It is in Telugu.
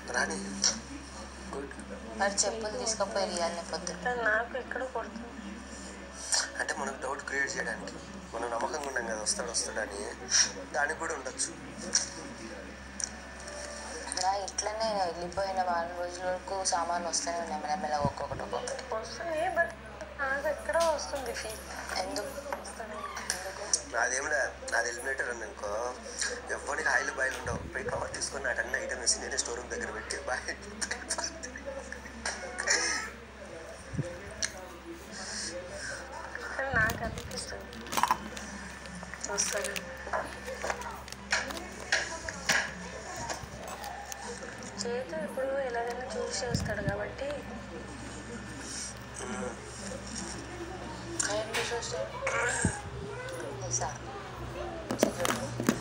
రాని గుడ్ మరి చెప్పులు తీసుకుపోయి ఇవ్వాలి పొద్దున్న కానీ నాకు ఎక్కడ కొడుతుంది అంటే మనకు డౌట్ క్రియేట్ చేయడానికి మనం నమ్మకంగా ఉన్నాం కదా వస్తాడు వస్తాడని దానికి కూడా ఉండొచ్చు నా ఇట్లనే వెళ్ళిపోయిన వారం రోజుల వరకు సామాన్ వస్తూనే ఉన్నాయి మెల్లమెల్ల ఒక్కొక్కటి ఒక్కొక్కటి వస్తుంది బట్ నాకు ఎక్కడో వస్తుంది ఫీల్ ఎందుకు వస్తుంది నాదేం లేదు నాది ఎలిమినేటర్ అని అనుకో ఎవరికి ఆయిల్ బాయిల్ ఉండవు పోయి కవర్ తీసుకొని నాకు అన్ని ఐటమ్ వేసి నేనే స్టోర్ రూమ్ దగ్గర పెట్టి బాయ్ కానీ నాకు అనిపిస్తుంది వస్తుంది చేత ఇప్పుడు ఎలాగైనా చూస్ చేస్తాడు కాబట్టి ఏంటి చూస్తే సార్